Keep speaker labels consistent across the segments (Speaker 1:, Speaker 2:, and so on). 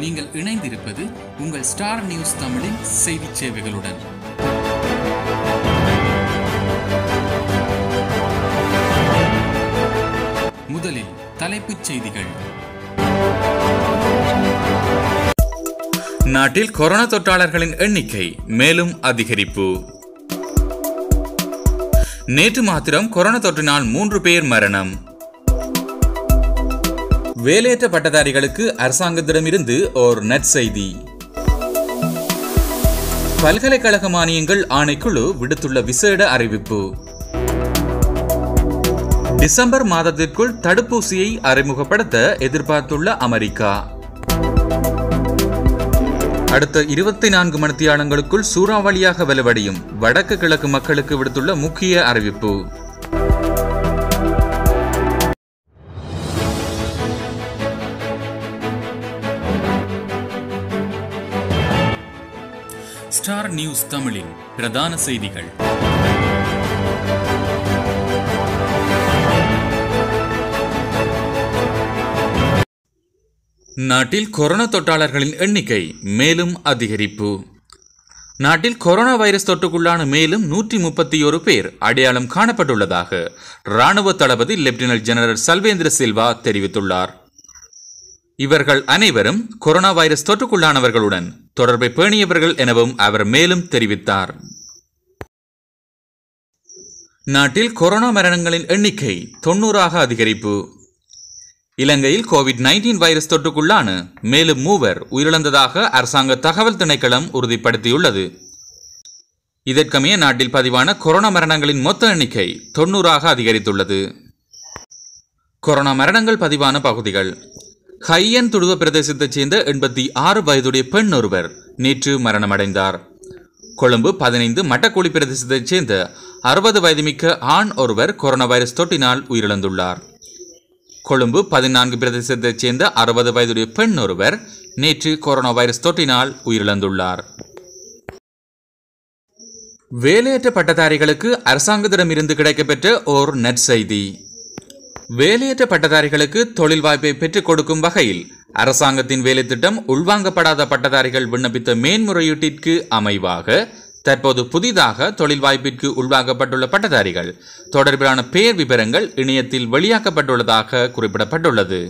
Speaker 1: நீங்கள் இணைந்திருப்பது உங்கள் ஸ்டார் நியூஸ் தமிழின் செய்திச் சேவைகளுடன் முதலில் தலைப்புச் செய்திகள் நாட்டில் கொரோனா தொற்றாளர்களின் எண்ணிக்கை மேலும் அதிகரிப்பு நேற்று மாத்திரம் கொரோனா தொற்றினால் மூன்று பேர் மரணம் வேலையற்ற பட்டதாரிகளுக்கு அரசாங்கத்திடமிருந்து ஓர் நற்செய்தி பல்கலைக்கழக மானியங்கள் ஆணைக்குழு விடுத்துள்ள விசேட அறிவிப்பு டிசம்பர் மாதத்திற்குள் தடுப்பூசியை அறிமுகப்படுத்த எதிர்பார்த்துள்ள அமெரிக்கா அடுத்த இருபத்தி நான்கு மணித்தியாலங்களுக்குள் சூறாவளியாக வலுவடையும் வடக்கு கிழக்கு மக்களுக்கு விடுத்துள்ள முக்கிய அறிவிப்பு ஸ்டார் நியூஸ் தமிழின் பிரதான செய்திகள் நாட்டில் கொரோனா தொற்றாளர்களின் எண்ணிக்கை மேலும் அதிகரிப்பு நாட்டில் கொரோனா வைரஸ் தொற்றுக்குள்ளான மேலும் நூற்றி முப்பத்தி ஒரு பேர் அடையாளம் காணப்பட்டுள்ளதாக ராணுவ தளபதி லெப்டினன்ட் ஜெனரல் சல்வேந்திர சில்வா தெரிவித்துள்ளார் இவர்கள் அனைவரும் கொரோனா வைரஸ் தொற்றுக்குள்ளானவர்களுடன் தொடர்பை பேணியவர்கள் எனவும் அவர் மேலும் தெரிவித்தார் நாட்டில் கொரோனா மரணங்களின் எண்ணிக்கை தொன்னூறாக அதிகரிப்பு இலங்கையில் கோவிட் நைன்டீன் வைரஸ் தொற்றுக்குள்ளான மேலும் மூவர் உயிரிழந்ததாக அரசாங்க தகவல் திணைக்களம் உறுதிப்படுத்தியுள்ளது இதற்கமைய நாட்டில் பதிவான கொரோனா மரணங்களின் மொத்த எண்ணிக்கை தொன்னூறாக அதிகரித்துள்ளது கொரோனா மரணங்கள் பதிவான பகுதிகள் ஹையன் துடுவ பிரதேசத்தைச் சேர்ந்த எண்பத்தி ஆறு வயதுடைய பெண் ஒருவர் நேற்று மரணமடைந்தார் கொழும்பு பதினைந்து மட்டக்குழி பிரதேசத்தைச் சேர்ந்த அறுபது வயதுமிக்க ஆண் ஒருவர் கொரோனா வைரஸ் தொற்றினால் உயிரிழந்துள்ளார் கொழும்பு பதினான்கு பிரதேசத்தைச் சேர்ந்த அறுபது வயதுடைய பெண் ஒருவர் நேற்று கொரோனா வைரஸ் தொற்றினால் உயிரிழந்துள்ளார் வேலையற்ற பட்டதாரிகளுக்கு அரசாங்கத்திடமிருந்து கிடைக்கப்பெற்ற ஓர் நற்செய்தி வேலையற்ற பட்டதாரிகளுக்கு தொழில் வாய்ப்பை பெற்றுக் கொடுக்கும் வகையில் அரசாங்கத்தின் வேலை திட்டம் உள்வாங்கப்படாத பட்டதாரிகள் விண்ணப்பித்த மேன்முறையீட்டிற்கு அமைவாக தற்போது புதிதாக தொழில் வாய்ப்பிற்கு உள்வாங்கப்பட்டுள்ள பட்டதாரிகள் தொடர்பிலான பெயர் விவரங்கள் இணையத்தில் வெளியாக்கப்பட்டுள்ளதாக குறிப்பிடப்பட்டுள்ளது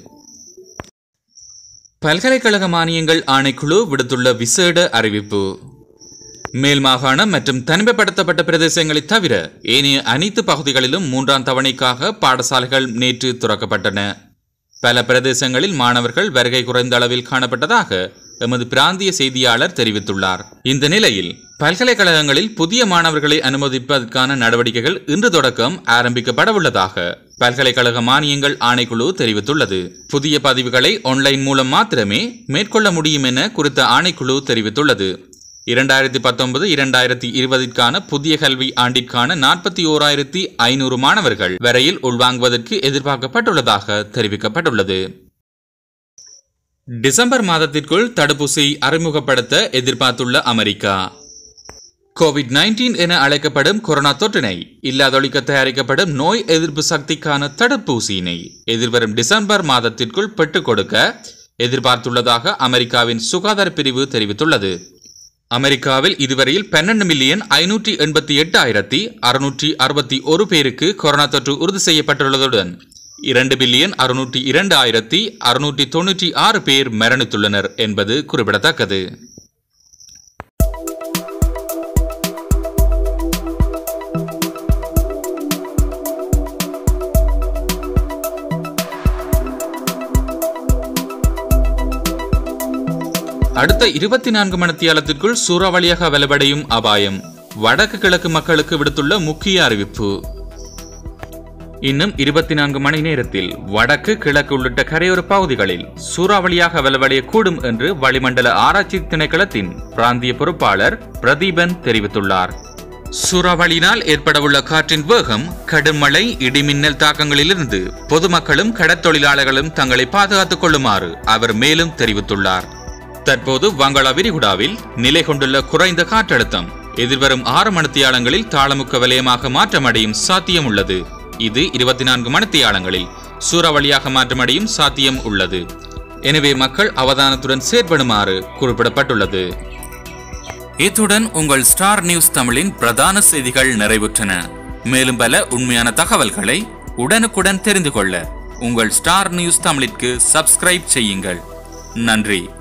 Speaker 1: பல்கலைக்கழக மானியங்கள் ஆணைக்குழு விடுத்துள்ள விசேட அறிவிப்பு மேல் மாகாணம் மற்றும் தனிமைப்படுத்தப்பட்ட பிரதேசங்களை தவிர ஏனைய அனைத்து பகுதிகளிலும் மூன்றாம் தவணைக்காக பாடசாலைகள் நேற்று துறக்கப்பட்டன பல பிரதேசங்களில் மாணவர்கள் வருகை குறைந்த அளவில் காணப்பட்டதாக எமது பிராந்திய செய்தியாளர் தெரிவித்துள்ளார் இந்த நிலையில் பல்கலைக்கழகங்களில் புதிய மாணவர்களை அனுமதிப்பதற்கான நடவடிக்கைகள் இன்று தொடக்கம் ஆரம்பிக்கப்படவுள்ளதாக பல்கலைக்கழக மானியங்கள் ஆணைக்குழு தெரிவித்துள்ளது புதிய பதிவுகளை ஆன்லைன் மூலம் மாத்திரமே மேற்கொள்ள முடியும் என குறித்த ஆணைக்குழு தெரிவித்துள்ளது இரண்டாயிரத்தி பத்தொன்பது இரண்டாயிரத்தி இருபதிற்கான புதிய கல்வி ஆண்டிற்கான நாற்பத்தி ஓராயிரத்தி ஐநூறு மாணவர்கள் வரையில் உள்வாங்குவதற்கு எதிர்பார்க்கப்பட்டுள்ளதாக தெரிவிக்கப்பட்டுள்ளது டிசம்பர் மாதத்திற்குள் தடுப்பூசி அறிமுகப்படுத்த எதிர்பார்த்துள்ள அமெரிக்கா கோவிட் நைன்டீன் என அழைக்கப்படும் கொரோனா தொற்றினை இல்லாதொழிக்க தயாரிக்கப்படும் நோய் எதிர்ப்பு சக்திக்கான தடுப்பூசியினை எதிர்வரும் டிசம்பர் மாதத்திற்குள் பெற்றுக் கொடுக்க எதிர்பார்த்துள்ளதாக அமெரிக்காவின் சுகாதார பிரிவு தெரிவித்துள்ளது அமெரிக்காவில் இதுவரையில் பன்னெண்டு மில்லியன் ஐநூற்றி எண்பத்தி எட்டாயிரத்தி அறுநூற்றி அறுபத்தி ஒரு பேருக்கு கொரோனா தொற்று உறுதி செய்யப்பட்டுள்ளதுடன் இரண்டு பில்லியன் அறுநூற்றி இரண்டு ஆயிரத்தி அறுநூற்றி தொன்னூற்றி ஆறு பேர் மரணித்துள்ளனர் என்பது குறிப்பிடத்தக்கது அடுத்த இருபத்தி நான்கு மணித்தியாலத்திற்குள் சூறாவளியாக வலுவடையும் அபாயம் வடக்கு கிழக்கு மக்களுக்கு விடுத்துள்ள முக்கிய அறிவிப்பு இன்னும் இருபத்தி நான்கு மணி நேரத்தில் வடக்கு கிழக்கு உள்ளிட்ட கரையோர பகுதிகளில் சூறாவளியாக வலுவடையக்கூடும் என்று வளிமண்டல ஆராய்ச்சி திணைக்களத்தின் பிராந்திய பொறுப்பாளர் பிரதீபன் தெரிவித்துள்ளார் சூறாவளியினால் ஏற்படவுள்ள காற்றின் வேகம் கடும் மழை இடிமின்னல் தாக்கங்களிலிருந்து பொதுமக்களும் கடற்தொழிலாளர்களும் தங்களை பாதுகாத்துக் கொள்ளுமாறு அவர் மேலும் தெரிவித்துள்ளார் தற்போது வங்காள விரிகுடாவில் நிலை கொண்டுள்ள குறைந்த காற்றழுத்தம் எதிர்வரும் ஆறு மணித்தியாலங்களில் தாளமுக்க வலயமாக மாற்றமடையும் சாத்தியம் உள்ளது இது இருபத்தி நான்கு மணித்தியாலங்களில் சூறாவளியாக மாற்றமடையும் சாத்தியம் உள்ளது எனவே மக்கள் அவதானத்துடன் செயற்படுமாறு குறிப்பிடப்பட்டுள்ளது இத்துடன் உங்கள் ஸ்டார் நியூஸ் தமிழின் பிரதான செய்திகள் நிறைவுற்றன மேலும் பல உண்மையான தகவல்களை உடனுக்குடன் தெரிந்து கொள்ள உங்கள் ஸ்டார் நியூஸ் தமிழிற்கு சப்ஸ்கிரைப் செய்யுங்கள் நன்றி